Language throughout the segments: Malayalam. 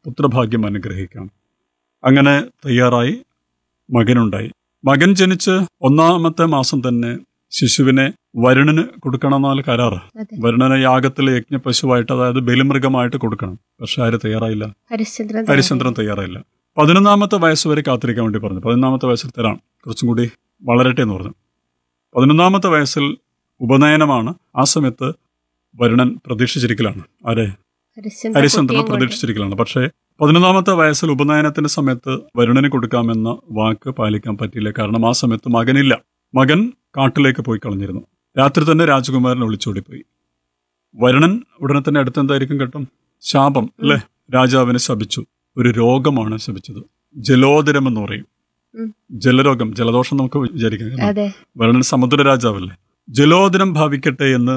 പുത്രഭാഗ്യം അനുഗ്രഹിക്കാം അങ്ങനെ തയ്യാറായി മകനുണ്ടായി മകൻ ജനിച്ച് ഒന്നാമത്തെ മാസം തന്നെ ശിശുവിനെ വരുണന് കൊടുക്കണമെന്നാൽ കരാറ് അതെ വരുണനെ യാഗത്തിലെ യജ്ഞപശുവായിട്ട് അതായത് ബലിമൃഗമായിട്ട് കൊടുക്കണം പക്ഷെ ആര് തയ്യാറായില്ല ഹരിശ്ചന്ദ്രൻ ഹരിചന്ദ്രൻ തയ്യാറായില്ല പതിനൊന്നാമത്തെ വയസ്സ് വരെ കാത്തിരിക്കാൻ വേണ്ടി പറഞ്ഞു പതിനൊന്നാമത്തെ വയസ്സിൽ തരാം കുറച്ചും കൂടി വളരട്ടെ എന്ന് പറഞ്ഞു പതിനൊന്നാമത്തെ വയസ്സിൽ ഉപനയനമാണ് ആ സമയത്ത് വരുണൻ പ്രതീക്ഷിച്ചിരിക്കലാണ് ആരെ ഹരിശ്ചന്ദ്രൻ ഹരിചന്ദ്രൻ കുട്ടിയും കൊണ്ട് പ്രതീക്ഷിച്ചിരിക്കലാണ് പക്ഷേ പതിനൊന്നാമത്തെ വയസ്സിൽ ഉപനയനത്തിന്റെ സമയത്ത് വരുണന് കൊടുക്കാമെന്ന വാക്ക് പാലിക്കാൻ പറ്റിയില്ല കാരണം ആ സമയത്ത് മകനില്ല മകൻ കാട്ടിലേക്ക് പോയി കളഞ്ഞിരുന്നു രാത്രി തന്നെ രാജകുമാരൻ ഒളിച്ചോടിപ്പോയി വരുണൻ ഉടനെ തന്നെ അടുത്തെന്തായിരിക്കും കേട്ടും ശാപം അല്ലെ രാജാവിനെ ശപിച്ചു ഒരു രോഗമാണ് ശപിച്ചത് ജലോദരം എന്ന് പറയും ഉം. ജലരോഗം ജലദോഷം നമുക്ക് വിചാരിക്കാം കാരണം അതെ വരുണൻ സമുദ്ര രാജാവല്ലേ ജലോദരം ഭാവിക്കട്ടെ എന്ന്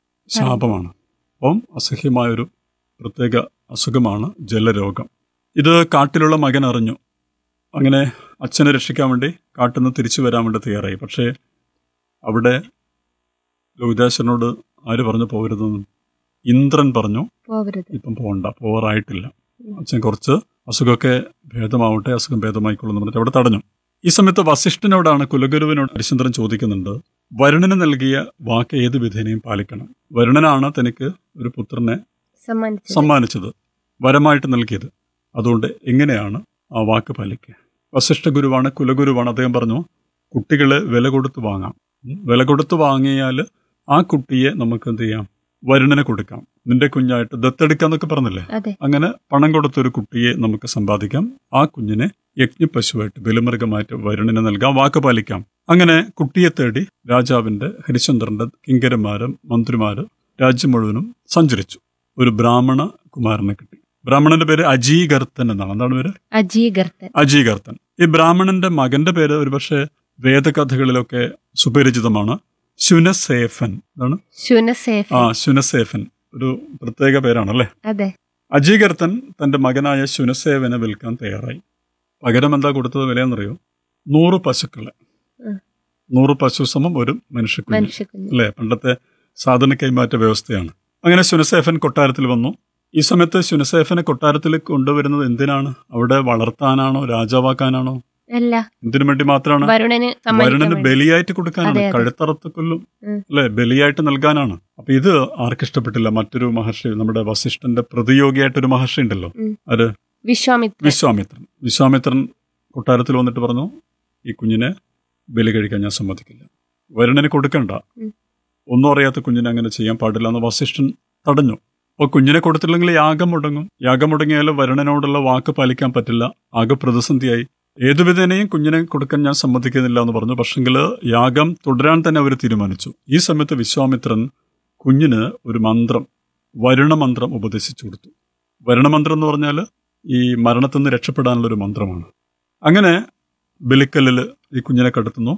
ശാപമാണ് അപ്പം അസഹ്യമായൊരു പ്രത്യേക അസുഖമാണ് ജലരോഗം ഇത് കാട്ടിലുള്ള മകൻ അറിഞ്ഞു അങ്ങനെ അച്ഛനെ രക്ഷിക്കാൻ വേണ്ടി കാട്ടിൽ നിന്ന് തിരിച്ചു വരാൻ വേണ്ടി തയ്യാറായി പക്ഷേ അവിടെ ലോഹിതാശ്വരനോട് ആര് പറഞ്ഞു പോകരുതെന്ന് ഇന്ദ്രൻ പറഞ്ഞു പോവരുത് ഇപ്പം പോകണ്ട പോവാറായിട്ടില്ല അച്ഛൻ കുറച്ച് അസുഖമൊക്കെ ഭേദമാവട്ടെ അസുഖം ഭേദമായിക്കൊള്ളുന്നു പറഞ്ഞിട്ട് അവിടെ തടഞ്ഞു ഈ സമയത്ത് വസിഷ്ഠനോടാണ് കുലഗുരുവിനോട് ഹരിചന്ദ്രൻ ചോദിക്കുന്നുണ്ട് വരുണന് നൽകിയ വാക്ക് ഏത് വിധേനയും പാലിക്കണം വരുണനാണ് തനിക്ക് ഒരു പുത്രനെ സമ്മാനിച്ചത് സമ്മാനിച്ചത് വരമായിട്ട് നൽകിയത് അതുകൊണ്ട് എങ്ങനെയാണ് ആ വാക്ക് പാലിക്കുക വസിഷ്ഠ ഗുരുവാണ് കുലഗുരുവാണ് അദ്ദേഹം പറഞ്ഞു കുട്ടികളെ വില കൊടുത്ത് വാങ്ങാം ഉം. വില കൊടുത്ത് വാങ്ങിയാൽ ആ കുട്ടിയെ നമുക്ക് എന്ത് ചെയ്യാം വരുണനെ കൊടുക്കാം നിന്റെ കുഞ്ഞായിട്ട് ദത്തെടുക്കാന്നൊക്കെ പറഞ്ഞില്ലേ അതെ അങ്ങനെ പണം കൊടുത്തൊരു കുട്ടിയെ നമുക്ക് സമ്പാദിക്കാം ആ കുഞ്ഞിനെ യജ്ഞപശുവായിട്ട് ബലിമൃഗമായിട്ട് വരുണന് നൽകാം വാക്ക് പാലിക്കാം അങ്ങനെ കുട്ടിയെ തേടി രാജാവിന്റെ ഹരിചന്ദ്രന്റെ കിങ്കരന്മാരും മന്ത്രിമാര് രാജ്യം മുഴുവനും സഞ്ചരിച്ചു ഒരു ബ്രാഹ്മണ കുമാരനെ കിട്ടി ബ്രാഹ്മണന്റെ പേര് അജീകർത്തൻ എന്നാണ് എന്താണ് പേര് അജീകർത്തൻ അജീകർത്തൻ ഈ ബ്രാഹ്മണന്റെ മകന്റെ പേര് ഒരുപക്ഷെ വേദകഥകളിലൊക്കെ സുപരിചിതമാണ് ശുനസേഫൻ എന്താണ് ശുനസേഫ് ആ ശുനസേഫൻ ഒരു പ്രത്യേക പേരാണല്ലേ അതെ അജീകർത്തൻ തന്റെ മകനായ ശുനസേവനെ വിൽക്കാൻ തയ്യാറായി പകരം എന്താ കൊടുത്തത് വിലയെന്നറിയോ നൂറ് പശുക്കളെ ഉം. നൂറ് പശു സമം ഒരു മനുഷ്യക്കുഞ്ഞ് മനുഷ്യക്കുഞ്ഞ് അല്ലേ പണ്ടത്തെ സാധന കൈമാറ്റ വ്യവസ്ഥയാണ് അങ്ങനെ ശുനസേഫൻ കൊട്ടാരത്തിൽ വന്നു ഈ സമയത്ത് ശുനസേഫനെ കൊട്ടാരത്തിൽ കൊണ്ടുവരുന്നത് എന്തിനാണ് അവിടെ വളർത്താനാണോ രാജാവാക്കാനാണോ അല്ല എന്തിനു വേണ്ടി മാത്രമാണ് വരുണന് സമ്മാനിക്കാൻ വരുണന് വേണ്ടി. ബലിയായിട്ട് കൊടുക്കാനാണ് അതെ, അതെ. കഴുത്തറത്ത് കൊല്ലും ഉം. അല്ലെ ബലിയായിട്ട് നൽകാനാണ് അപ്പൊ ഇത് ആർക്കിഷ്ടപ്പെട്ടില്ല മറ്റൊരു മഹർഷി നമ്മുടെ വസിഷ്ഠന്റെ പ്രതിയോഗിയായിട്ടൊരു മഹർഷി ഉണ്ടല്ലോ ഉം. അത് വിശ്വാമിത്രൻ വിശ്വാമിത്രൻ വിശ്വാമിത്രൻ കൊട്ടാരത്തിൽ വന്നിട്ട് പറഞ്ഞു ഈ കുഞ്ഞിനെ ബലി കഴിക്കാൻ ഞാൻ സമ്മതിക്കില്ല വരുണന് കൊടുക്കണ്ട ഉം. ഒന്നും അറിയാത്ത കുഞ്ഞിനെ അങ്ങനെ ചെയ്യാൻ പാടില്ല എന്ന് വസിഷ്ഠൻ തടഞ്ഞു അപ്പോൾ കുഞ്ഞിനെ കൊടുത്തില്ലെങ്കിൽ യാഗം മുടങ്ങും യാഗം മുടങ്ങിയാലും വരുണനോടുള്ള വാക്ക് പാലിക്കാൻ പറ്റില്ല ആകെ പ്രതിസന്ധിയായി ഏതുവിധേനയും കുഞ്ഞിനെ കൊടുക്കാൻ ഞാൻ സമ്മതിക്കുന്നില്ല എന്ന് പറഞ്ഞു പക്ഷെങ്കിൽ യാഗം തുടരാൻ തന്നെ അവർ തീരുമാനിച്ചു ഈ സമയത്ത് വിശ്വാമിത്രൻ കുഞ്ഞിന് ഒരു മന്ത്രം വരുണമന്ത്രം ഉപദേശിച്ചു കൊടുത്തു വരുണമന്ത്രം എന്ന് പറഞ്ഞാൽ ഈ മരണത്തിൽ നിന്ന് രക്ഷപ്പെടാനുള്ള ഒരു മന്ത്രമാണ് അങ്ങനെ ബലിക്കല്ലിൽ ഈ കുഞ്ഞിനെ കടത്തുന്നു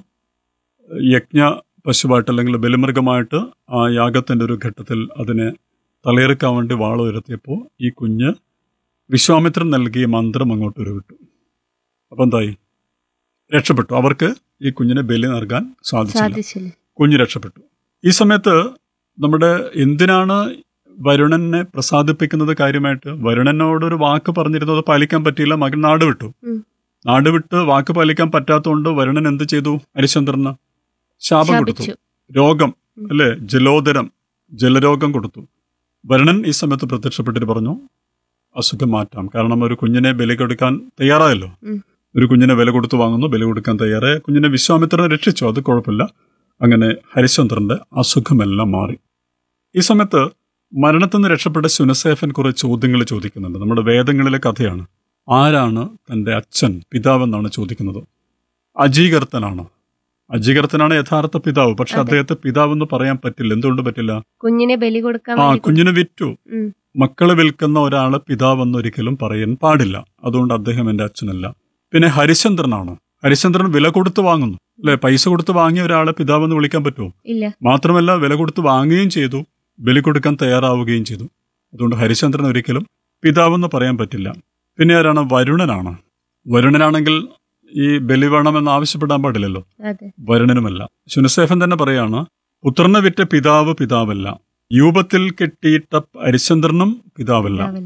യജ്ഞ പശുവായിട്ട് അല്ലെങ്കിൽ ബലിമൃഗമായിട്ട് ആ യാഗത്തിൻ്റെ ഒരു ഘട്ടത്തിൽ അതിനെ തലയെറുക്കാൻ വേണ്ടി വാള ഉയർത്തിയപ്പോൾ ഈ കുഞ്ഞ് വിശ്വാമിത്രൻ നൽകിയ മന്ത്രം അങ്ങോട്ട് ഉരുവിട്ടു അപ്പം എന്തായി രക്ഷപ്പെട്ടു അവർക്ക് ഈ കുഞ്ഞിനെ ബലി നൽകാൻ സാധിച്ചില്ല സാധിച്ചില്ല കുഞ്ഞ് രക്ഷപ്പെട്ടു ഈ സമയത്ത് നമ്മുടെ എന്തിനാണ് വരുണനെ പ്രസാദിപ്പിക്കുന്നത് കാര്യമായിട്ട് വരുണനോട് ഒരു വാക്ക് പറഞ്ഞിരുന്നത് പാലിക്കാൻ പറ്റിയില്ല മകൻ നാട് വിട്ടു ഉം. നാട് വിട്ട് വാക്ക് പാലിക്കാൻ പറ്റാത്തതുകൊണ്ട് വരുണൻ എന്ത് ചെയ്തു ഹരിചന്ദ്രന് ശാപം കൊടുത്തു ശപിച്ചു രോഗം ഉം. അല്ലെ ജലോദരം ജലരോഗം കൊടുത്തു വരുണൻ ഈ സമയത്ത് പ്രത്യക്ഷപ്പെട്ടിട്ട് പറഞ്ഞു അസുഖം മാറ്റാം കാരണം ഒരു കുഞ്ഞിനെ ബലി കൊടുക്കാൻ തയ്യാറായല്ലോ ഉം. ഒരു കുഞ്ഞിനെ വില കൊടുത്ത് വാങ്ങുന്നു ബലി കൊടുക്കാൻ തയ്യാറായ കുഞ്ഞിനെ വിശ്വാമിത്രനെ രക്ഷിച്ചു അത് കുഴപ്പമില്ല അങ്ങനെ ഹരിശ്ചന്ദ്രന്റെ അസുഖമെല്ലാം മാറി ഈ സമയത്ത് മരണത്തിൽ നിന്ന് രക്ഷപ്പെട്ട ശുനസേഫൻ കുറെ ചോദ്യങ്ങൾ ചോദിക്കുന്നുണ്ട് നമ്മുടെ വേദങ്ങളിലെ കഥയാണ് ആരാണ് തന്റെ അച്ഛൻ പിതാവെന്നാണ് ചോദിക്കുന്നത് അജീകർത്തനാണോ അജീകർത്തനാണ് യഥാർത്ഥ പിതാവ് പക്ഷെ അതെ. അദ്ദേഹത്തെ പിതാവെന്ന് പറയാൻ പറ്റില്ല എന്തുകൊണ്ട് പറ്റില്ല കുഞ്ഞിനെ ബലി കൊടുക്കാൻ ആ വേണ്ടി കൊടു- കുഞ്ഞിനെ വിറ്റു ഉം. മക്കളെ വിൽക്കുന്ന ഒരാള് പിതാവെന്ന് ഒരിക്കലും പറയാൻ പാടില്ല അതുകൊണ്ട് അദ്ദേഹം എന്റെ അച്ഛനല്ല പിന്നെ ഹരിചന്ദ്രനാണോ ഹരിചന്ദ്രൻ വില കൊടുത്ത് വാങ്ങുന്നു അല്ലെ പൈസ കൊടുത്ത് വാങ്ങിയ ഒരാളെ പിതാവെന്ന് വിളിക്കാൻ പറ്റുമോ ഇല്ല മാത്രമല്ല വില കൊടുത്ത് വാങ്ങുകയും ചെയ്തു ബലി കൊടുക്കാൻ തയ്യാറാവുകയും ചെയ്തു അതുകൊണ്ട് ഹരിചന്ദ്രൻ ഒരിക്കലും പിതാവെന്ന് പറയാൻ പറ്റില്ല പിന്നെ ആരാണ് വരുണനാണ് വരുണനാണെങ്കിൽ ഈ ബലി വേണമെന്ന് ആവശ്യപ്പെടാൻ പാടില്ലല്ലോ അതെ വരുണനുമല്ല ശുനസേഫൻ തന്നെ പറയാണ് പുത്രനെ വിറ്റ പിതാവ് പിതാവല്ല യൂപത്തിൽ കെട്ടിയിട്ട ഹരിചന്ദ്രനും പിതാവല്ല ഉണ്ടാവില്ല.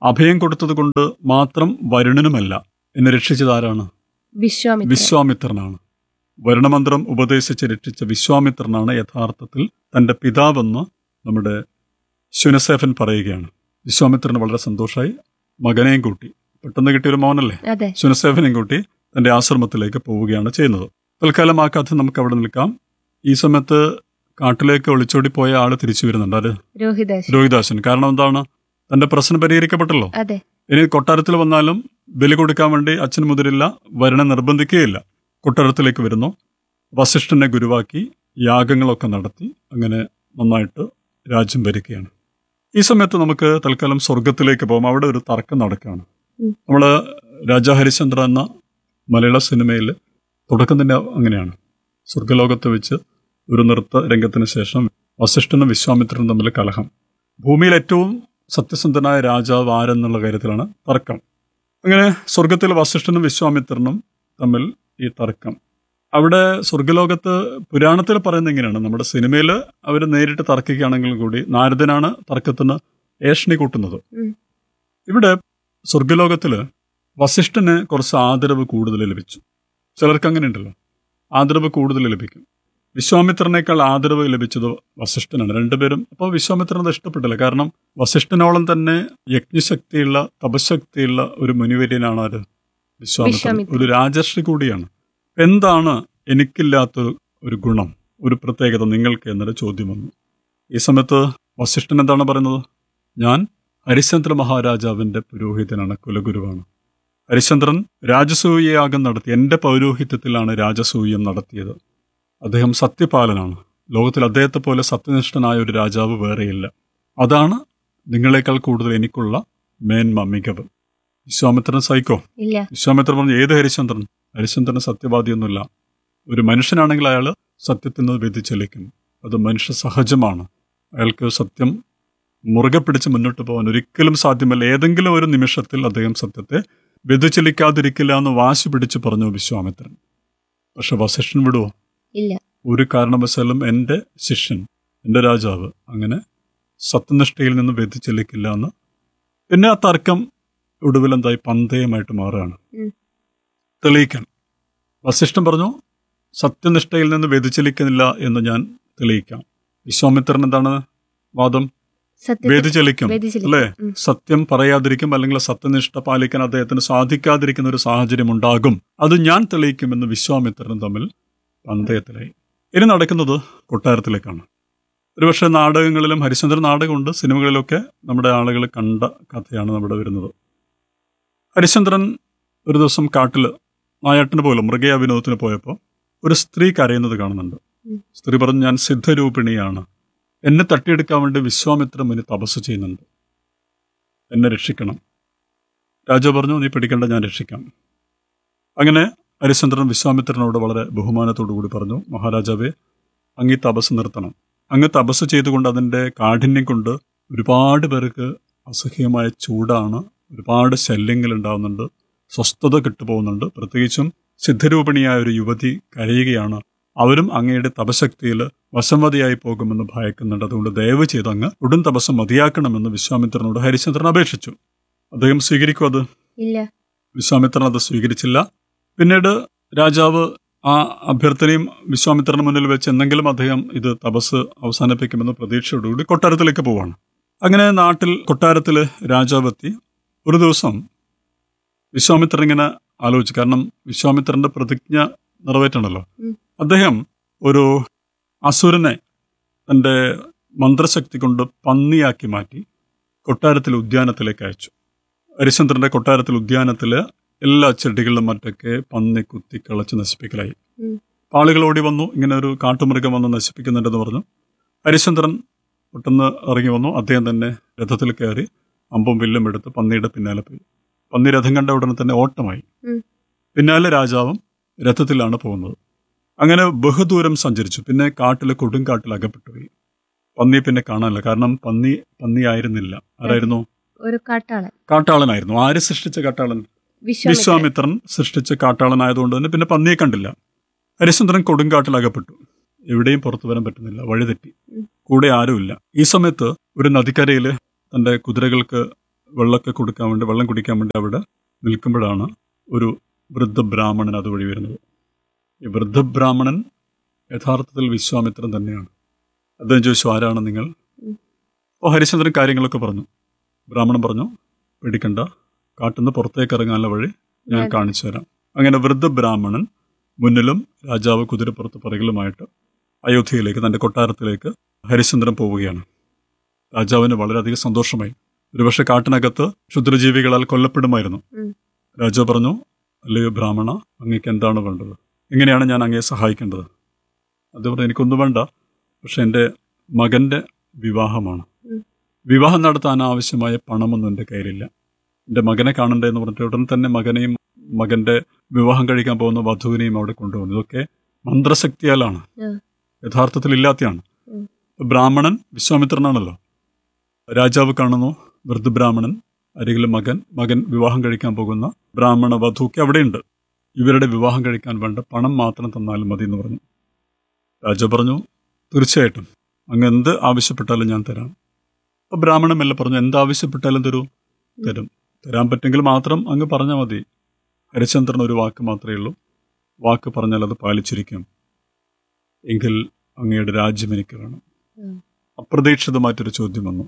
അഭയം കൊടുത്തത് കൊണ്ട് മാത്രം വരുണനുമല്ല എന്നെ രക്ഷിച്ചത് ആരാണ് വിശ്വാമിത്ര വിശ്വാമിത്രനാണ് വരുണമന്ത്രം ഉപദേശിച്ച് രക്ഷിച്ച വിശ്വാമിത്രനാണ് യഥാർത്ഥത്തിൽ തന്റെ പിതാവെന്ന് നമ്മുടെ ശുനസേഫൻ പറയുകയാണ് വിശ്വാമിത്രന് വളരെ സന്തോഷമായി മകനെയും കൂട്ടി പെട്ടെന്ന് കിട്ടിയൊരു മോനല്ലേ അതെ ശുനസേഫനെയും കൂട്ടി തന്റെ ആശ്രമത്തിലേക്ക് പോവുകയാണ് ചെയ്യുന്നത് തൽക്കാലം ആ കഥ നമുക്ക് അവിടെ നിൽക്കാം ഈ സമയത്ത് കാട്ടിലേക്ക് ഒളിച്ചോടി പോയ ആള് തിരിച്ചു വരുന്നുണ്ട് അത് രോഹിതാശ് രോഹിദാസൻ കാരണം എന്താണ് തന്റെ പ്രശ്നം പരിഹരിക്കപ്പെട്ടല്ലോ അതെ ഇനി കൊട്ടാരത്തിൽ വന്നാലും ബലി കൊടുക്കാൻ വേണ്ടി അച്ഛൻ മുതിരില്ല വരണ നിർബന്ധിക്കുകയില്ല കൊട്ടാരത്തിലേക്ക് വരുന്നു വസിഷ്ഠനെ ഗുരുവാക്കി യാഗങ്ങളൊക്കെ നടത്തി അങ്ങനെ നന്നായിട്ട് രാജ്യം ഭരിക്കുകയാണ് ഈ സമയത്ത് നമുക്ക് തൽക്കാലം സ്വർഗത്തിലേക്ക് പോകും അവിടെ ഒരു തർക്കം നടക്കുകയാണ് ഉം. നമ്മള് രാജാ ഹരിശ്ചന്ദ്ര എന്ന മലയാള സിനിമയിൽ തുടക്കം തന്നെ അങ്ങനെയാണ് സ്വർഗലോകത്ത് വെച്ച് ഒരു നൃത്ത രംഗത്തിന് ശേഷം വസിഷ്ഠനും വിശ്വാമിത്രനും തമ്മിൽ കലഹം ഭൂമിയിൽ ഏറ്റവും സത്യസന്ധനായ രാജാവ് ആരെന്നുള്ള കാര്യത്തിലാണ് തർക്കം അങ്ങനെ സ്വർഗത്തിൽ വസിഷ്ഠനും വിശ്വാമിത്രനും തമ്മിൽ ഈ തർക്കം അവിടെ സ്വർഗലോകത്ത് പുരാണത്തിൽ പറയുന്നത് ഇങ്ങനെയാണ് നമ്മുടെ സിനിമയിൽ അവർ നേരിട്ട് തർക്കിക്കുകയാണെങ്കിൽ കൂടി നാരദനാണ് തർക്കത്തിന് ഏഷണി കൂട്ടുന്നത് ഉം. ഇവിടെ സ്വർഗലോകത്തില് വസിഷ്ഠന് കുറച്ച് ആദരവ് കൂടുതൽ ലഭിച്ചു ചിലർക്ക് അങ്ങനെ ഉണ്ടല്ലോ ആദരവ് കൂടുതൽ ലഭിക്കും വിശ്വാമിത്രനേക്കാൾ ആദരവ് ലഭിച്ചത് വസിഷ്ഠനാണ് രണ്ടുപേരും അപ്പോൾ വിശ്വാമിത്രൻ അത് ഇഷ്ടപ്പെട്ടില്ല കാരണം വസിഷ്ഠനോളം തന്നെ യജ്ഞശക്തിയുള്ള തപശക്തിയുള്ള ഒരു മുനിവര്യനാണ് ആര് വിശ്വാമിത്രൻ വിശ്വാമിത്രൻ. ഒരു രാജർഷി കൂടിയാണ് എന്താണ് എനിക്കില്ലാത്ത ഒരു ഗുണം ഒരു പ്രത്യേകത നിങ്ങൾക്ക് എന്നൊരു ചോദ്യം വന്നു ഈ സമയത്ത് വസിഷ്ഠൻ എന്താണ് പറയുന്നത് ഞാൻ ഹരിശ്ചന്ദ്ര മഹാരാജാവിന്റെ പുരോഹിതനാണ് കുലഗുരുവാണ് ഹരിശ്ചന്ദ്രൻ രാജസൂയയാഗം നടത്തി എന്റെ പൗരോഹിത്യത്തിലാണ് രാജസൂയം നടത്തിയത് അദ്ദേഹം സത്യപാലനാണ് ലോകത്തിൽ അദ്ദേഹത്തെ പോലെ സത്യനിഷ്ഠനായ ഒരു രാജാവ് വേറെയില്ല അതാണ് നിങ്ങളെക്കാൾ കൂടുതൽ എനിക്കുള്ള മേന്മ മികവ് വിശ്വാമിത്രൻ സൈക്കോ ഇല്ല വിശ്വാമിത്രൻ പറഞ്ഞു ഏത് ഹരിശ്ചന്ദ്രൻ ഹരിശ്ചന്ദ്രൻ സത്യവാദിയൊന്നുമില്ല ഒരു മനുഷ്യനാണെങ്കിൽ അയാൾ സത്യത്തിൽ നിന്ന് വ്യതിചലിക്കും അത് മനുഷ്യ സഹജമാണ് അയാൾക്ക് സത്യം മുറുകെ പിടിച്ച് മുന്നോട്ട് പോകാൻ ഒരിക്കലും സാധ്യമല്ല ഏതെങ്കിലും ഒരു നിമിഷത്തിൽ അദ്ദേഹം സത്യത്തെ വ്യതിചലിക്കാതിരിക്കില്ല എന്ന് വാശി പിടിച്ച് പറഞ്ഞു വിശ്വാമിത്രൻ പക്ഷെ വസിഷ്ഠൻ വിടുവോ ഇല്ല ഒരു കാരണവശാലും എൻ്റെ ശിഷ്യൻ എൻ്റെ രാജാവ് അങ്ങനെ സത്യനിഷ്ഠയിൽ നിന്ന് വ്യതിചലിക്കില്ല എന്ന് പിന്നെ ആ തർക്കം ഒടുവിൽ എന്തായി പന്തയമായിട്ട് മാറുകയാണ് ഉം. തെളിയിക്കാൻ വസിഷ്ഠൻ പറഞ്ഞു സത്യനിഷ്ഠയിൽ നിന്ന് വ്യതിചലിക്കുന്നില്ല എന്ന് ഞാൻ തെളിയിക്കാം വിശ്വാമിത്രൻ എന്താണ് വാദം സത്യത്തിൽ വ്യതിചലിക്കും വ്യതിചലിക്കും. അല്ലേ ഉം. സത്യം പറയാതിരിക്കും അല്ലെങ്കിൽ സത്യനിഷ്ഠ പാലിക്കാൻ അദ്ദേഹത്തിന് സാധിക്കാതിരിക്കുന്ന ഒരു സാഹചര്യം ഉണ്ടാകും അത് ഞാൻ തെളിയിക്കുമെന്ന് വിശ്വാമിത്രനും തമ്മിൽ പന്തയത്തിലായി ഇനി നടക്കുന്നത് കൊട്ടാരത്തിലേക്കാണ് ഒരുപക്ഷെ നാടകങ്ങളിലും ഹരിശ്ചന്ദ്ര നാടകമുണ്ട് സിനിമകളിലൊക്കെ നമ്മുടെ ആളുകൾ കണ്ട കഥയാണ് നമ്മുടെ വരുന്നത് ഹരിശ്ചന്ദ്രൻ ഒരു ദിവസം കാട്ടിൽ നായാട്ടിന് പോലും മൃഗയ വിനോദത്തിന് പോയപ്പോൾ ഒരു സ്ത്രീ കരയുന്നത് കാണുന്നുണ്ട് ഉം. സ്ത്രീ പറഞ്ഞു ഞാൻ സിദ്ധരൂപിണിയാണ് എന്നെ തട്ടിയെടുക്കാൻ വേണ്ടി വിശ്വാമിത്രൻ മുനി തപസ് ചെയ്യുന്നുണ്ട് എന്നെ രക്ഷിക്കണം രാജാവ് പറഞ്ഞു നീ പിടിക്കേണ്ട ഞാൻ രക്ഷിക്കാം അങ്ങനെ ഹരിശ്ചന്ദ്രൻ വിശ്വാമിത്രനോട് വളരെ ബഹുമാനത്തോടു കൂടി പറഞ്ഞു മഹാരാജാവേ അങ്ങ് ഈ തപസ് നിർത്തണം അങ്ങ് തപസ് ചെയ്തുകൊണ്ട് അതിൻ്റെ കാഠിന്യം കൊണ്ട് ഒരുപാട് പേർക്ക് അസഹ്യമായ ചൂടാണ് ഒരുപാട് ശല്യങ്ങൾ ഉണ്ടാവുന്നുണ്ട് സ്വസ്ഥത കിട്ടുപോകുന്നുണ്ട് പ്രത്യേകിച്ചും സിദ്ധരൂപിണിയായ ഒരു യുവതി കരയുകയാണ് അവരും അങ്ങയുടെ തപശക്തിയിൽ വശംവതിയായി പോകുമെന്ന് ഭയക്കുന്നുണ്ട് അതുകൊണ്ട് ദയവ് ചെയ്ത് അങ്ങ് ഉടൻ തപസ് മതിയാക്കണമെന്ന് വിശ്വാമിത്രനോട് ഹരിശ്ചന്ദ്രൻ അപേക്ഷിച്ചു അദ്ദേഹം സ്വീകരിക്കും അത് ഇല്ല വിശ്വാമിത്രൻ അത് സ്വീകരിച്ചില്ല പിന്നീട് രാജാവ് ആ അഭ്യർത്ഥനയും വിശ്വാമിത്രന് മുന്നിൽ വെച്ച് എന്തെങ്കിലും അദ്ദേഹം ഇത് തപസ് അവസാനിപ്പിക്കുമെന്ന പ്രതീക്ഷയോടുകൂടി കൊട്ടാരത്തിലേക്ക് പോവാണ് അങ്ങനെ നാട്ടിൽ കൊട്ടാരത്തിൽ രാജാവ് എത്തി ഒരു ദിവസം വിശ്വാമിത്രൻ ഇങ്ങനെ ആലോചിച്ചു കാരണം വിശ്വാമിത്രന്റെ പ്രതിജ്ഞ നിറവേറ്റണല്ലോ ഉം. അദ്ദേഹം ഒരു അസുരനെ തന്റെ മന്ത്രശക്തി കൊണ്ട് പന്നിയാക്കി മാറ്റി കൊട്ടാരത്തിൽ ഉദ്യാനത്തിലേക്ക് അയച്ചു ഹരിശ്ചന്ദ്രന്റെ കൊട്ടാരത്തിൽ ഉദ്യാനത്തില് എല്ലാ ചെടികളിലും മറ്റൊക്കെ പന്നി കുത്തി കളച്ച് നശിപ്പിക്കലായി ഉം. അപ്പൊ ആളുകൾ ഓടി വന്നു ഇങ്ങനെ ഒരു കാട്ടുമൃഗം വന്ന് നശിപ്പിക്കുന്നുണ്ടെന്ന് പറഞ്ഞു ഹരിശ്ചന്ദ്രൻ പെട്ടെന്ന് ഇറങ്ങി വന്നു അദ്ദേഹം തന്നെ രഥത്തിൽ കയറി അമ്പും വില്ലും എടുത്ത് പന്നിയുടെ പിന്നാലെ പോയി പന്നി രഥം കണ്ട ഉടനെ തന്നെ ഓട്ടമായി ഉം. പിന്നാലെ രാജാവും രഥത്തിലാണ് പോകുന്നത് അങ്ങനെ ബഹുദൂരം സഞ്ചരിച്ചു പിന്നെ കാട്ടിൽ കൊടുങ്കാട്ടിൽ അകപ്പെട്ടുപോയി പന്നിയെ പിന്നെ കാണാനില്ല കാരണം പന്നി പന്നിയായിരുന്നില്ല ആരായിരുന്നു ഒരു കാട്ടാളൻ കാട്ടാളനായിരുന്നു ആര് സൃഷ്ടിച്ച കാട്ടാളൻ വിശ്വാമിത്രൻ വിശ്വാമിത്രൻ സൃഷ്ടിച്ച കാട്ടാളനായതുകൊണ്ട് തന്നെ പിന്നെ പന്നിയെ കണ്ടില്ല ഹരിശ്ചന്ദ്രൻ കൊടുങ്കാട്ടിൽ അകപ്പെട്ടു എവിടെയും പുറത്തു വരാൻ പറ്റുന്നില്ല വഴിതെറ്റി ഉം. കൂടെ ആരുമില്ല ഈ സമയത്ത് ഒരു നദിക്കരയിൽ തന്റെ കുതിരകൾക്ക് വെള്ളമൊക്കെ കൊടുക്കാൻ വേണ്ടി വെള്ളം കുടിക്കാൻ വേണ്ടി അവിടെ നിൽക്കുമ്പോഴാണ് ഒരു വൃദ്ധ ബ്രാഹ്മണൻ അതുവഴി വരുന്നത് ഈ വൃദ്ധ ബ്രാഹ്മണൻ യഥാർത്ഥത്തിൽ വിശ്വാമിത്രൻ തന്നെയാണ് അദ്ദേഹം ചോദിച്ചു ആരാണ് നിങ്ങൾ ഉം. അപ്പോൾ ഹരിചന്ദ്രൻ കാര്യങ്ങളൊക്കെ പറഞ്ഞു ബ്രാഹ്മണൻ പറഞ്ഞു പേടിക്കണ്ട കാട്ടുന്ന പുറത്തേക്ക് ഇറങ്ങാനുള്ള വഴി ഞാൻ ഞാൻ- കാണിച്ചു തരാം അങ്ങനെ വൃദ്ധ ബ്രാഹ്മണൻ മുന്നിലും രാജാവ് കുതിരപ്പുറത്ത് പിറകിലുമായിട്ട് അയോധ്യയിലേക്ക് തന്റെ കൊട്ടാരത്തിലേക്ക് ഹരിചന്ദ്രൻ പോവുകയാണ് രാജാവിന് വളരെയധികം സന്തോഷമായി ഒരുപക്ഷെ കാട്ടിനകത്ത് ക്ഷുദ്രജീവികളാൽ കൊല്ലപ്പെടുമായിരുന്നു ഉം. രാജാവ് പറഞ്ഞു അല്ലയോ ബ്രാഹ്മണ അങ്ങേക്ക് എന്താണ് വേണ്ടത് എങ്ങനെയാണ് ഞാൻ അങ്ങയെ സഹായിക്കേണ്ടത് അത് പറഞ്ഞു എനിക്കൊന്നും വേണ്ട പക്ഷെ എൻ്റെ മകൻ്റെ വിവാഹമാണ് ഉം. വിവാഹം നടത്താൻ ആവശ്യമായ പണമൊന്നും എൻ്റെ കയ്യിലില്ല എൻ്റെ മകനെ കാണണ്ടേ എന്ന് പറഞ്ഞിട്ട് ഉടൻ തന്നെ മകനെയും മകൻ്റെ വിവാഹം കഴിക്കാൻ പോകുന്ന വധുവിനെയും അവിടെ കൊണ്ടുവന്നു ഇതൊക്കെ മന്ത്രശക്തിയാലാണ് ആ. യഥാർത്ഥത്തിൽ ഇല്ലാത്തതാണ് ഉം. ബ്രാഹ്മണൻ വിശ്വാമിത്രനാണല്ലോ രാജാവ് കാണുന്നു വൃദ്ധ ബ്രാഹ്മണൻ അരികിൽ മകൻ മകൻ വിവാഹം കഴിക്കാൻ പോകുന്ന ബ്രാഹ്മണ വധുക്കെ അവിടെയുണ്ട് ഇവരുടെ വിവാഹം കഴിക്കാൻ വേണ്ട പണം മാത്രം തന്നാലും മതി എന്ന് പറഞ്ഞു രാജാവ് പറഞ്ഞു തീർച്ചയായിട്ടും അങ്ങ് എന്ത് ആവശ്യപ്പെട്ടാലും ഞാൻ തരാം അപ്പൊ ബ്രാഹ്മണൻ മെല്ലെ പറഞ്ഞു എന്ത് ആവശ്യപ്പെട്ടാലും തരൂ തരും തരാൻ പറ്റുമെങ്കിൽ മാത്രം അങ്ങ് പറഞ്ഞാൽ മതി ഹരിചന്ദ്രൻ ഒരു വാക്ക് മാത്രമേ ഉള്ളൂ വാക്ക് പറഞ്ഞാൽ അത് പാലിച്ചിരിക്കും എങ്കിൽ അങ്ങയുടെ രാജ്യം എനിക്ക് വേണം ഉം. അപ്രതീക്ഷിതമായിട്ടൊരു ചോദ്യം വന്നു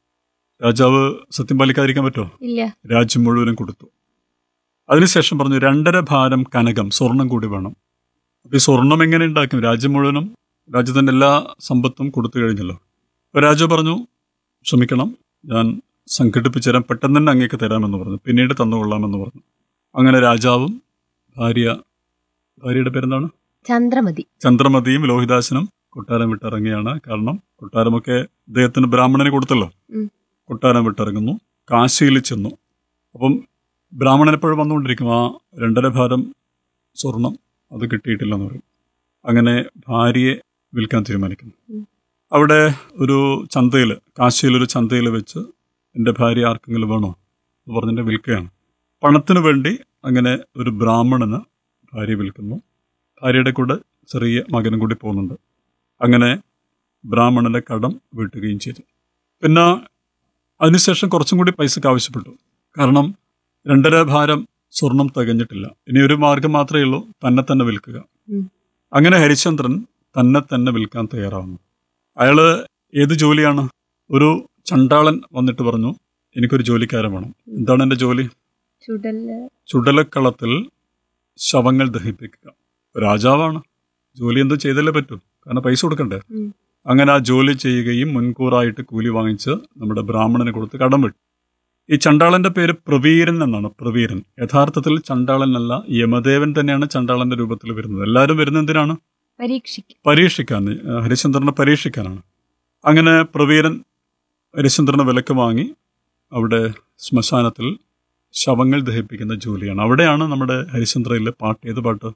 രാജാവ് സത്യം പാലിക്കാതിരിക്കാൻ പറ്റുമോ ഇല്ല രാജ്യം മുഴുവനും കൊടുത്തു അതിനുശേഷം പറഞ്ഞു രണ്ടര ഭാരം കനകം സ്വർണം കൂടി വേണം അപ്പൊ ഈ സ്വർണം എങ്ങനെ ഉണ്ടാക്കും രാജ്യം മുഴുവനും രാജ്യത്തിന്റെ എല്ലാ സമ്പത്തും കൊടുത്തു കഴിഞ്ഞല്ലോ അപ്പൊ രാജാവ് പറഞ്ഞു ക്ഷമിക്കണം ഞാൻ സംഘടിപ്പിച്ചു തരാം പെട്ടെന്ന് തന്നെ അങ്ങേക്ക് തരാമെന്ന് പറഞ്ഞു പിന്നീട് തന്നുകൊള്ളാമെന്ന് പറഞ്ഞു അങ്ങനെ രാജാവും ഭാര്യ ഭാര്യയുടെ പേരെന്താണ് ചന്ദ്രമതി ചന്ദ്രമതിയും ലോഹിദാസനും കൊട്ടാരം വിട്ടിറങ്ങിയാണ് കാരണം കൊട്ടാരമൊക്കെ അദ്ദേഹത്തിന് ബ്രാഹ്മണന് കൊടുത്തല്ലോ ഉം. കൊട്ടാരം വിട്ടിറങ്ങുന്നു കാശിയിൽ ചെന്നു അപ്പം ബ്രാഹ്മണൻ എപ്പോഴും വന്നുകൊണ്ടിരിക്കും ആ രണ്ടര ഭാരം സ്വർണം അത് കിട്ടിയിട്ടില്ലെന്ന് പറയും അങ്ങനെ ഭാര്യയെ വിൽക്കാൻ തീരുമാനിക്കുന്നു ഉം. അവിടെ ഒരു ചന്തയിൽ കാശിയിലൊരു ചന്തയിൽ വെച്ച് എൻ്റെ ഭാര്യ ആർക്കെങ്കിലും വേണോ എന്ന് പറഞ്ഞിട്ട് വിൽക്കുകയാണ് പണത്തിന് വേണ്ടി അങ്ങനെ ഒരു ബ്രാഹ്മണന് ഭാര്യ വിൽക്കുന്നു ഭാര്യയുടെ കൂടെ ചെറിയ മകനും കൂടി പോകുന്നുണ്ട് അങ്ങനെ ബ്രാഹ്മണന്റെ കടം വീട്ടുകയും ചെയ്തു പിന്നെ അതിനുശേഷം കുറച്ചും കൂടി പൈസക്ക് ആവശ്യപ്പെട്ടു കാരണം രണ്ടര ഭാരം സ്വർണം തികഞ്ഞിട്ടില്ല ഇനി ഒരു മാർഗം മാത്രമേ ഉള്ളൂ തന്നെ തന്നെ വിൽക്കുക ഉം. അങ്ങനെ ഹരിചന്ദ്രൻ തന്നെ തന്നെ വിൽക്കാൻ തയ്യാറാവുന്നു അയാള് ഏത് ജോലിയാണ് ഒരു ചണ്ടാളൻ വന്നിട്ട് പറഞ്ഞു എനിക്കൊരു ജോലിക്കാരൻ വേണം എന്താണ് എൻ്റെ ജോലി ചുടല് ചുടലക്കളത്തിൽ ശവങ്ങൾ ദഹിപ്പിക്കുക രാജാവാണ് ജോലി എന്തോ ചെയ്തല്ലേ പറ്റൂ കാരണം പൈസ കൊടുക്കണ്ടേ ഉം. അങ്ങനെ ആ ജോലി ചെയ്യുകയും മുൻകൂറായിട്ട് കൂലി വാങ്ങിച്ച് നമ്മുടെ ബ്രാഹ്മണന് കൊടുത്ത് കടം വിട്ടു ഈ ചണ്ടാളന്റെ പേര് പ്രവീരൻ എന്നാണ് പ്രവീരൻ യഥാർത്ഥത്തിൽ ചണ്ടാളനല്ല യമദേവൻ തന്നെയാണ് ചണ്ടാളന്റെ രൂപത്തിൽ വരുന്നത് എല്ലാവരും വരുന്നത് എന്തിനാണ് പരീക്ഷിക്കും പരീക്ഷിക്കാൻ ഏഹ് ഹരിചന്ദ്രനെ പരീക്ഷിക്കാനാണ് അങ്ങനെ പ്രവീരൻ ഹരിചന്ദ്രനെ വിലക്ക് വാങ്ങി അവിടെ ശ്മശാനത്തിൽ ശവങ്ങൾ ദഹിപ്പിക്കുന്ന ജോലിയാണ് അവിടെയാണ് നമ്മുടെ ഹരിചന്ദ്രയിലെ പാട്ട് ഏത് പാട്ട്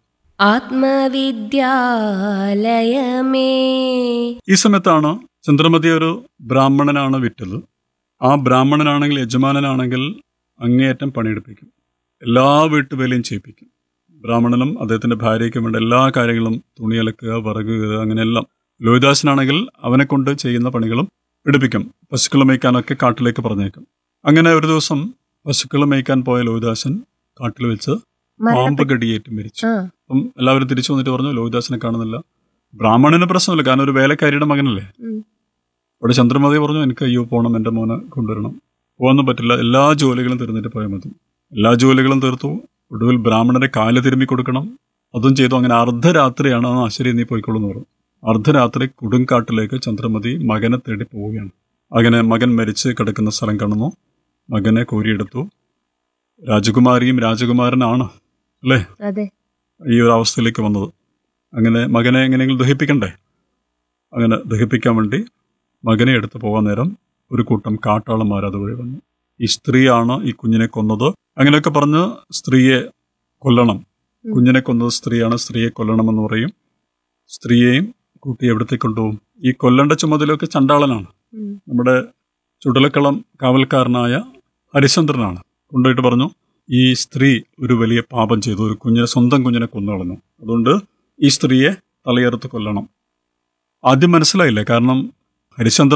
ആത്മവിദ്യാലയമേ ഈ സമയത്താണ് ചന്ദ്രമതി ഒരു ബ്രാഹ്മണനാണ് വിറ്റത് ആ ബ്രാഹ്മണനാണെങ്കിൽ യജമാനനാണെങ്കിൽ അങ്ങേയറ്റം പണിയെടുപ്പിക്കും എല്ലാ വീട്ടുവേലയും ചെയ്യിപ്പിക്കും ബ്രാഹ്മണനും അദ്ദേഹത്തിന്റെ ഭാര്യയ്ക്കും വേണ്ട എല്ലാ കാര്യങ്ങളും തുണിയലക്കുക വിറക് കീറുക അങ്ങനെയെല്ലാം ലോഹിദാസനാണെങ്കിൽ അവനെ കൊണ്ട് ചെയ്യുന്ന പണികളും എടുപ്പിക്കും പശുക്കൾ മേയ്ക്കാനൊക്കെ കാട്ടിലേക്ക് പറഞ്ഞേക്കും അങ്ങനെ ഒരു ദിവസം പശുക്കൾ മേയ്ക്കാൻ പോയ ലോഹിദാസൻ കാട്ടിൽ വെച്ച് പാമ്പ് മരണപ്പെട്ടു കടിയേറ്റ് മരിച്ചു ആ അപ്പം എല്ലാവരും തിരിച്ചു വന്നിട്ട് പറഞ്ഞു ലോഹിദാസനെ കാണുന്നില്ല ബ്രാഹ്മണന് പ്രശ്നമില്ല കാരണം ഒരു വേലക്കാരിയുടെ മകനല്ലേ ഉം. അവിടെ ചന്ദ്രമതി പറഞ്ഞു എനിക്ക് അയ്യോ പോകണം എൻ്റെ മോനെ കൊണ്ടുവരണം പോകാനൊന്നും പറ്റില്ല എല്ലാ ജോലികളും തീർന്നിട്ട് പോയാൽ മതി എല്ലാ ജോലികളും തീർത്തു ഒടുവിൽ ബ്രാഹ്മണരെ കാല് തിരുമ്മി കൊടുക്കണം അതും ചെയ്തു അങ്ങനെ അർദ്ധരാത്രിയാണ് ആ ശരി നീ പോയിക്കോളൂ എന്ന് പറഞ്ഞു അർദ്ധരാത്രി കൊടുങ്കാട്ടിലേക്ക് ചന്ദ്രമതി മകനെ തേടി പോവുകയാണ് അങ്ങനെ മകൻ മരിച്ച് കിടക്കുന്ന സ്ഥലം കാണുന്നു മകനെ കോരിയെടുത്തു രാജകുമാരിയും രാജകുമാരനാണ് അല്ലേ അതെ ഈ ഒരു അവസ്ഥയിലേക്ക് വന്നത് അങ്ങനെ മകനെ എങ്ങനെയെങ്കിലും ദഹിപ്പിക്കണ്ടേ അങ്ങനെ ദഹിപ്പിക്കാൻ വേണ്ടി മകനെ എടുത്തു പോകാൻ നേരം ഒരു കൂട്ടം കാട്ടാളന്മാർ അതുവഴി വന്നു ഈ സ്ത്രീയാണ് ഈ കുഞ്ഞിനെ കൊന്നത് അങ്ങനെയൊക്കെ പറഞ്ഞ് സ്ത്രീയെ കൊല്ലണം ഉം. കുഞ്ഞിനെ കൊന്നത് സ്ത്രീയാണ് സ്ത്രീയെ കൊല്ലണമെന്ന് പറയും സ്ത്രീയെയും കൂട്ടി എവിടത്തേക്ക് കൊണ്ടുപോകും ഈ കൊല്ലേണ്ട ചുമതലയൊക്കെ ചണ്ടാളനാണ് ഉം. നമ്മുടെ ചുടലക്കളം കാവൽക്കാരനായ ഹരിചന്ദ്രനാണ് കൊണ്ടുപോയിട്ട് പറഞ്ഞു ഈ സ്ത്രീ ഒരു വലിയ പാപം ചെയ്തു ഒരു കുഞ്ഞിനെ സ്വന്തം കുഞ്ഞിനെ കൊന്നു കളഞ്ഞു അതുകൊണ്ട് ഈ സ്ത്രീയെ തലയെറുത്ത് കൊല്ലണം ആദ്യം മനസ്സിലായില്ല കാരണം ഹരിചന്ദ്രൻ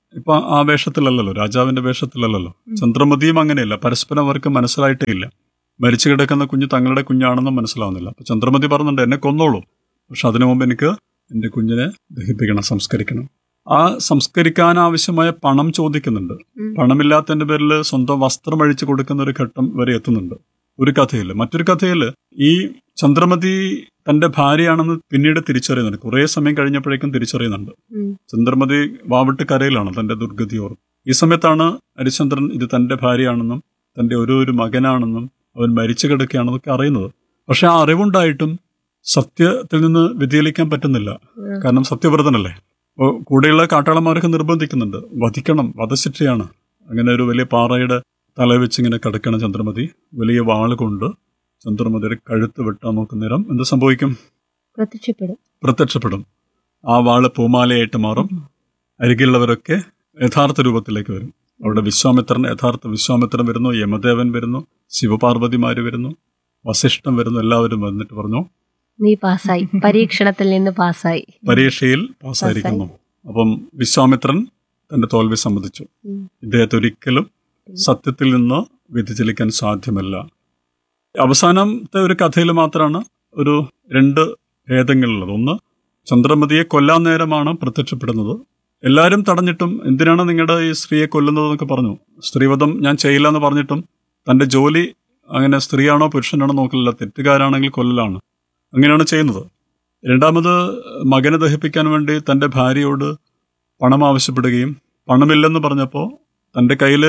ഇപ്പൊ ആ വേഷത്തിലല്ലല്ലോ രാജാവിന്റെ വേഷത്തിലല്ലല്ലോ ചന്ദ്രമതിയും അങ്ങനെയല്ല പരസ്പരം അവർക്ക് മനസ്സിലായിട്ടേ ഇല്ല മരിച്ചു കിടക്കുന്ന കുഞ്ഞ് തങ്ങളുടെ കുഞ്ഞാണെന്നും മനസ്സിലാവുന്നില്ല അപ്പൊ ചന്ദ്രമതി പറഞ്ഞിട്ടുണ്ട് എന്നെ കൊന്നോളൂ പക്ഷെ അതിനു മുമ്പ് എനിക്ക് എന്റെ കുഞ്ഞിനെ ദഹിപ്പിക്കണം സംസ്കരിക്കണം ആ സംസ്കരിക്കാൻ ആവശ്യമായ പണം ചോദിക്കുന്നുണ്ട് ഉം. പണമില്ലാത്തതിന്റെ പേരിൽ സ്വന്തം വസ്ത്രം അഴിച്ചു കൊടുക്കുന്ന ഒരു ഘട്ടം വരെ എത്തുന്നുണ്ട് ഒരു കഥയിൽ മറ്റൊരു കഥയിൽ ഈ ചന്ദ്രമതി തന്റെ ഭാര്യയാണെന്ന് പിന്നീട് തിരിച്ചറിയുന്നുണ്ട് കുറേ സമയം കഴിഞ്ഞപ്പോഴേക്കും തിരിച്ചറിയുന്നുണ്ട് ഉം. ചന്ദ്രമതി വാവിട്ട് കരയിലാണ് തന്റെ ദുർഗതി ഓർത്ത് ഈ സമയത്താണ് ഹരിചന്ദ്രൻ ഇത് തന്റെ ഭാര്യയാണെന്നും തന്റെ ഒരു ഒരു മകനാണെന്നും അവൻ മരിച്ചു കിടക്കുകയാണെന്നൊക്കെ അറിയുന്നത് പക്ഷെ ആ അറിവുണ്ടായിട്ടും സത്യത്തിൽ നിന്ന് വ്യതിചലിക്കാൻ പറ്റുന്നില്ല ഉം. കാരണം സത്യവ്രതനല്ലേ അപ്പോൾ കൂടെയുള്ള കാട്ടാളന്മാരൊക്കെ നിർബന്ധിക്കുന്നുണ്ട് വധിക്കണം വധശിക്ഷയാണ് അങ്ങനെ ഒരു വലിയ പാറയുടെ തല വെച്ച് ഇങ്ങനെ കിടക്കണം ചന്ദ്രമതി വലിയ വാൾ കൊണ്ട് ചന്ദ്രമതിയുടെ കഴുത്ത് വെട്ടാൻ നോക്കുന്ന നേരം എന്ത് സംഭവിക്കും പ്രത്യക്ഷപ്പെടും പ്രത്യക്ഷപ്പെടും ആ വാള് പൂമാലയായിട്ട് മാറും അരികിലുള്ളവരൊക്കെ യഥാർത്ഥ രൂപത്തിലേക്ക് വരും അവിടെ വിശ്വാമിത്രൻ യഥാർത്ഥ വിശ്വാമിത്രൻ വരുന്നു യമദേവൻ വരുന്നു ശിവപാർവതിമാര് വരുന്നു വസിഷ്ഠം വരുന്നു എല്ലാവരും വന്നിട്ട് പറഞ്ഞു നീ പാസ്സായി പരീക്ഷണത്തിൽ നിന്ന് പാസ്സായി പരീക്ഷയിൽ പാസ്സായിരിക്കുന്നു അപ്പം വിശ്വാമിത്രൻ തന്റെ തോൽവി സമ്മതിച്ചു ഉം. ഇദ്ദേഹത്തെ ഒരിക്കലും സത്യത്തിൽ നിന്ന് വ്യതിചലിക്കാൻ സാധ്യമല്ല അവസാനത്തെ ഒരു കഥയിൽ മാത്രമാണ് ഒരു രണ്ട് ഭേദങ്ങളുള്ളത് ഒന്ന് ചന്ദ്രമതിയെ കൊല്ലാൻ നേരമാണ് പ്രത്യക്ഷപ്പെടുന്നത് എല്ലാവരും തടഞ്ഞിട്ടും എന്തിനാണ് നിങ്ങളുടെ ഈ സ്ത്രീയെ കൊല്ലുന്നത് എന്നൊക്കെ പറഞ്ഞു സ്ത്രീവധം ഞാൻ ചെയ്യില്ല എന്ന് പറഞ്ഞിട്ടും തന്റെ ജോലി അങ്ങനെ സ്ത്രീയാണോ പുരുഷനാണോ നോക്കില്ല തെറ്റുകാരാണെങ്കിൽ കൊല്ലലാണ് അങ്ങനെയാണ് ചെയ്യുന്നത് രണ്ടാമത് മകനെ ദഹിപ്പിക്കാൻ വേണ്ടി തന്റെ ഭാര്യയോട് പണം ആവശ്യപ്പെടുകയും പണമില്ലെന്ന് പറഞ്ഞപ്പോൾ തന്റെ കയ്യിൽ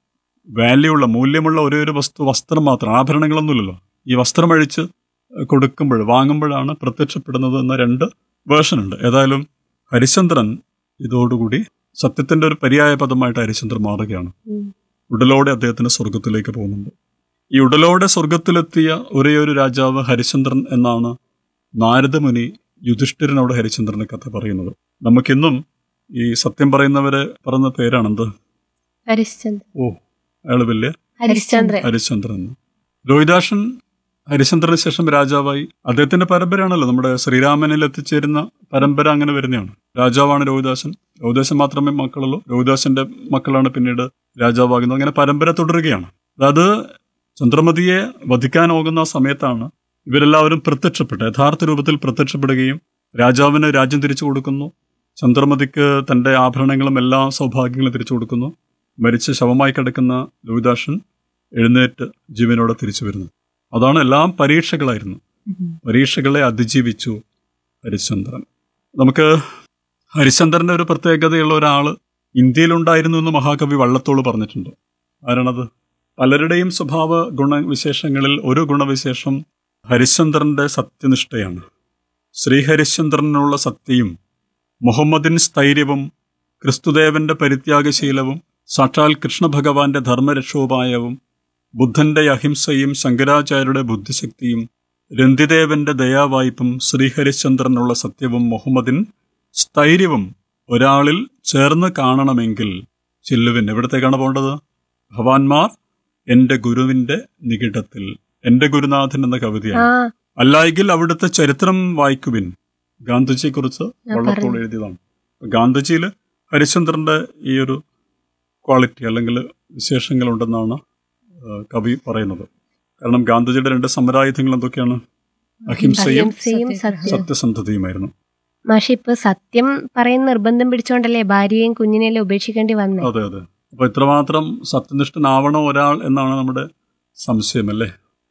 വാല്യൂ ഉള്ള മൂല്യമുള്ള ഒരേ ഒരു വസ്തു വസ്ത്രം മാത്രം ആഭരണങ്ങളൊന്നുമില്ലല്ലോ ഈ വസ്ത്രം അഴിച്ച് കൊടുക്കുമ്പോൾ വാങ്ങുമ്പോഴാണ് പ്രത്യക്ഷപ്പെടുന്നത് എന്ന രണ്ട് വേർഷൻ ഉണ്ട് ഏതായാലും ഹരിചന്ദ്രൻ ഇതോടുകൂടി സത്യത്തിന്റെ ഒരു പര്യായ പദമായിട്ട് ഹരിചന്ദ്രൻ മാറുകയാണ് ഉം. ഉടലോടെ അദ്ദേഹത്തിന് സ്വർഗത്തിലേക്ക് പോകുന്നുണ്ട് ഈ ഉടലോടെ സ്വർഗത്തിലെത്തിയ ഒരേ ഒരു രാജാവ് ഹരിചന്ദ്രൻ എന്നാണ് നാരദമുനി യുധിഷ്ഠിരനോട് ഹരിചന്ദ്രന്റെ കഥ പറയുന്നത് നമുക്കിന്നും ഈ സത്യം പറയുന്നവരെ പറഞ്ഞ പേരാണെന്ത് ഹരിശ്ചന്ദ്രൻ ഓ അയാൾ വലിയ ഹരിശ്ചന്ദ്രൻ ഹരിശ്ചന്ദ്രൻ രോഹിതാഷൻ ഹരിശ്ചന്ദ്രന് ശേഷം രാജാവായി അദ്ദേഹത്തിന്റെ പരമ്പരയാണല്ലോ നമ്മുടെ ശ്രീരാമനിൽ എത്തിച്ചേരുന്ന പരമ്പര അങ്ങനെ വരുന്നതാണ് രാജാവാണ് രോഹിദാസൻ രോഹിദാസൻ മാത്രമേ മക്കളുള്ളൂ രോഹിദാസന്റെ മക്കളാണ് പിന്നീട് രാജാവാകുന്നത് അങ്ങനെ പരമ്പര തുടരുകയാണ് അതായത് ചന്ദ്രമതിയെ വധിക്കാനോകുന്ന സമയത്താണ് ഇവരെല്ലാവരും പ്രത്യക്ഷപ്പെട്ട് യഥാർത്ഥ രൂപത്തിൽ പ്രത്യക്ഷപ്പെടുകയും രാജാവിന് രാജ്യം തിരിച്ചു കൊടുക്കുന്നു ചന്ദ്രമതിക്ക് തന്റെ ആഭരണങ്ങളും എല്ലാ സൗഭാഗ്യങ്ങളും തിരിച്ചു കൊടുക്കുന്നു മരിച്ച് ശവമായി കിടക്കുന്ന ലോഹിതാഷൻ എഴുന്നേറ്റ് ജീവനോടെ തിരിച്ചു വരുന്നു അതാണ് എല്ലാം പരീക്ഷകളായിരുന്നു പരീക്ഷകളെ അതിജീവിച്ചു ഹരിശ്ചന്ദ്രൻ നമുക്ക് ഹരിശ്ചന്ദ്രന്റെ ഒരു പ്രത്യേകതയുള്ള ഒരാള് ഇന്ത്യയിലുണ്ടായിരുന്നു എന്ന് മഹാകവി വള്ളത്തോള് പറഞ്ഞിട്ടുണ്ട് ആരാണത് പലരുടെയും സ്വഭാവ ഗുണവിശേഷങ്ങളിൽ ഒരു ഗുണവിശേഷം ഹരിശ്ചന്ദ്രന്റെ സത്യനിഷ്ഠയാണ് ശ്രീഹരിശ്ചന്ദ്രനുള്ള സത്യയും മുഹമ്മദിൻ സ്ഥൈര്യവും ക്രിസ്തുദേവന്റെ പരിത്യാഗശീലവും സാക്ഷാൽ കൃഷ്ണഭഗവാന്റെ ധർമ്മരക്ഷോപായവും ബുദ്ധന്റെ അഹിംസയും ശങ്കരാചാര്യരുടെ ബുദ്ധിശക്തിയും രന്തിദേവന്റെ ദയാവായ്പും ശ്രീഹരിശ്ചന്ദ്രനുള്ള സത്യവും മുഹമ്മദിൻ സ്ഥൈര്യവും ഒരാളിൽ ചേർന്ന് കാണണമെങ്കിൽ ചെല്ലുവിൻ എവിടത്തേക്കാണ് പോകേണ്ടത് ഭവാൻമാർ എന്റെ ഗുരുവിന്റെ നികിടത്തിൽ എന്റെ ഗുരുനാഥൻ എന്ന ആ കവിതയാണ് അല്ലായെങ്കിൽ അവിടുത്തെ ചരിത്രം വായിക്കുവിൻ ഗാന്ധിജിയെക്കുറിച്ച് ഞാൻ വള്ളത്തോൾ പറഞ്ഞു. എഴുതിയതാണ് ഗാന്ധിജിയിൽ ഹരിശ്ചന്ദ്രന്റെ ഈ ഒരു ക്വാളിറ്റി അല്ലെങ്കിൽ വിശേഷങ്ങളുണ്ടെന്നാണ് ആ, കവി പറയുന്നത് കാരണം ഗാന്ധിജിയുടെ രണ്ട് സമരായുധങ്ങൾ എന്തൊക്കെയാണ് അഹിംസയും അഹിംസയും സത്യം സത്യസന്ധതയുമായിരുന്നു മാഷി ഇപ്പൊ സത്യം പറയുന്ന നിർബന്ധം പിടിച്ചോണ്ടല്ലേ ഭാര്യയും കുഞ്ഞിനെല്ലാം ഉപേക്ഷിക്കേണ്ടി വന്നേ അതെ അതെ അപ്പൊ ഇത്രമാത്രം സത്യനിഷ്ഠനാവണോ ഒരാൾ എന്നാണ് നമ്മുടെ സംശയം അല്ലേ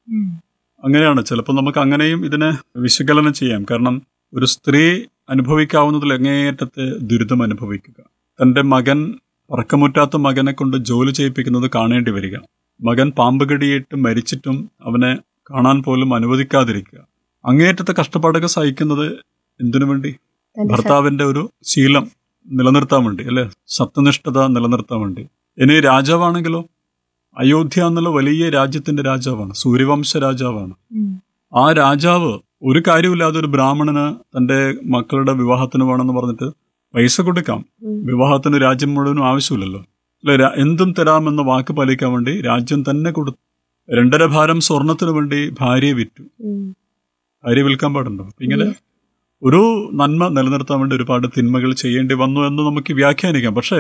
അങ്ങനെയാണ് ചിലപ്പോൾ നമുക്ക് അങ്ങനെയും ഇതിനെ വിശകലനം ചെയ്യാം കാരണം ഒരു സ്ത്രീ അനുഭവിക്കാവുന്നതിൽ എങ്ങേയറ്റത്തെ ദുരിതം അനുഭവിക്കുക തന്റെ മകൻ ഉറക്കമുറ്റാത്ത മകനെ കൊണ്ട് ജോലി ചെയ്യിപ്പിക്കുന്നത് കാണേണ്ടി വരിക മകൻ പാമ്പ് കടിയേറ്റ് മരിച്ചിട്ടും അവനെ കാണാൻ പോലും അനുവദിക്കാതിരിക്കുക അങ്ങേയറ്റത്തെ കഷ്ടപ്പാടൊക്കെ സഹിക്കുന്നത് എന്തിനു വേണ്ടി തന്റെ സ- ഭർത്താവിന്റെ ഒരു ശീലം നിലനിർത്താൻ വേണ്ടി അല്ലെ സത്യനിഷ്ഠത നിലനിർത്താൻ വേണ്ടി ഇനി രാജാവാണെങ്കിലോ അയോധ്യ എന്നുള്ള വലിയ രാജ്യത്തിന്റെ രാജാവാണ് സൂര്യവംശ രാജാവാണ് ഉം. ആ രാജാവ് ഒരു കാര്യമില്ലാതെ ഒരു ബ്രാഹ്മണന് തന്റെ മക്കളുടെ വിവാഹത്തിന് വേണമെന്ന് പറഞ്ഞിട്ട് പൈസ കൊടുക്കാം ഉം. വിവാഹത്തിന് രാജ്യം മുഴുവനും ആവശ്യമില്ലല്ലോ അല്ലെ രാ- എന്തും തരാമെന്ന വാക്ക് പാലിക്കാൻ വേണ്ടി രാജ്യം തന്നെ കൊടുത്തു രണ്ടര ഭാരം സ്വർണത്തിന് വേണ്ടി ഭാര്യയെ വിറ്റു ഉം. ഭാര്യ വിൽക്കാൻ പാടുണ്ടോ അപ്പൊ ഇങ്ങനെ ഒരു നന്മ നിലനിർത്താൻ വേണ്ടി ഒരുപാട് തിന്മകൾ ചെയ്യേണ്ടി വന്നു എന്ന് നമുക്ക് വ്യാഖ്യാനിക്കാം പക്ഷേ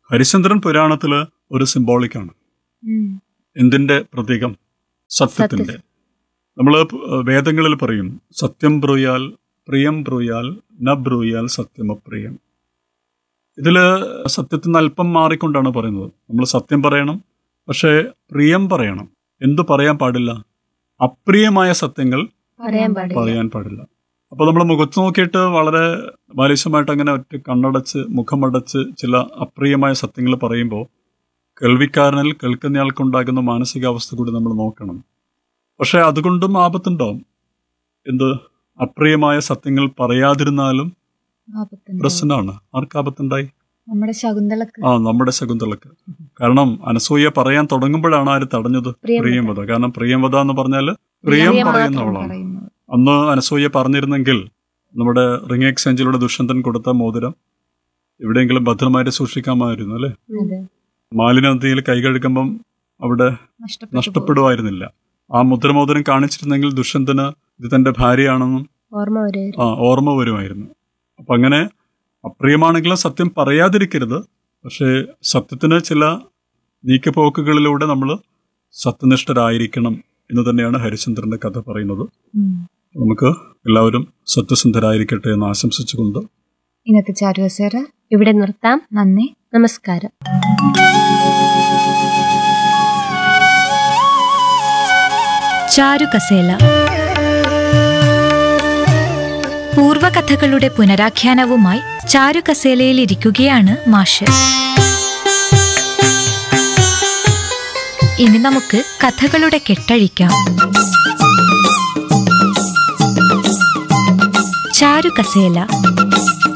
ഹരിശ്ചന്ദ്രൻ പുരാണത്തില് ഒരു സിംബോളിക്കാണ് ഉം. എന്തിന്റെ പ്രതീകം സത്യത്തിന്റെ നമ്മൾ വേദങ്ങളിൽ പറയും സത്യം ബ്രൂയാൽ പ്രിയം ബ്രൂയാൽ ന ബ്രൂയാൽ സത്യമപ്രിയം ഇതില് സത്യത്തിൽ നിന്ന് അല്പം മാറിക്കൊണ്ടാണ് പറയുന്നത് നമ്മൾ സത്യം പറയണം പക്ഷേ പ്രിയം പറയണം എന്തു പറയാൻ പാടില്ല അപ്രിയമായ സത്യങ്ങൾ പറയാൻ പാടില്ല. പറയാൻ പാടില്ല അപ്പൊ നമ്മൾ മുഖത്ത് നോക്കിയിട്ട് വളരെ ബാലിശമായിട്ട് അങ്ങനെ ഒറ്റ കണ്ണടച്ച് മുഖമടച്ച് ചില അപ്രിയമായ സത്യങ്ങൾ പറയുമ്പോൾ കേൾവിക്കാരനിൽ കേൾക്കുന്നയാൾക്കുണ്ടാകുന്ന മാനസികാവസ്ഥ കൂടി നമ്മൾ നോക്കണം പക്ഷെ അതുകൊണ്ടും ആപത്തുണ്ടാവും എന്ത് അപ്രിയമായ സത്യങ്ങൾ പറയാതിരുന്നാലും ആപത്തുണ്ടാവും. പ്രശ്നമാണ് ആർക്ക് ആപത്തുണ്ടായി നമ്മുടെ ശകുന്തളക്ക് ആ നമ്മുടെ ശകുന്തളക്ക് കാരണം അനസൂയ പറയാൻ തുടങ്ങുമ്പോഴാണ് ആര് തടഞ്ഞത് പ്രിയം പ്രിയംവത കാരണം പ്രിയംവത എന്ന് പറഞ്ഞാൽ പ്രിയം പ്രിയം പറയുന്നവളാണ് പറയുന്നത് അന്ന് അനസൂയ പറഞ്ഞിരുന്നെങ്കിൽ നമ്മുടെ റിംഗ് എക്സ്ചേഞ്ചിലൂടെ ദുഷ്യന്തൻ കൊടുത്ത മോതിരം എവിടെയെങ്കിലും ഭദ്രമായിട്ട് സൂക്ഷിക്കാമായിരുന്നു അല്ലെ അതെ മാലിന്യ നദിയിൽ കൈ കഴുകുമ്പം അവിടെ നഷ്ടപ്പെട്ടു പോയി. നഷ്ടപ്പെടുമായിരുന്നില്ല ആ മുദ്രമോതിരം കാണിച്ചിരുന്നെങ്കിൽ ദുഷ്യന്തന് ഇത് തന്റെ ഭാര്യയാണെന്നും ഓർമ്മ ഒരു ആ ഓർമ്മ വരുമായിരുന്നു അപ്പൊ അങ്ങനെ അപ്രിയമാണെങ്കിലും സത്യം പറയാതിരിക്കരുത് പക്ഷേ സത്യത്തിന് ചില നീക്കുപോക്കുകളിലൂടെ നമ്മൾ സത്യനിഷ്ഠരായിരിക്കണം എന്ന് തന്നെയാണ് ഹരിചന്ദ്രന്റെ കഥ പറയുന്നത് ഉം. നമുക്ക് എല്ലാവരും സത്യസന്ധരായിരിക്കട്ടെ എന്ന് ആശംസിച്ചുകൊണ്ട് ഇന്നത്തെ ചാരുവസേര ഇവിടെ നിർത്താം നന്ദി നമസ്കാരം ചാരുകസേല പൂർവകഥകളുടെ പുനരാഖ്യാനവുമായി ചാരുകസേലയിൽ ഇരിക്കുകയാണ് മാഷ് ഇനി നമുക്ക് കഥകളുടെ കെട്ടഴിക്കാം ചാരുകസേല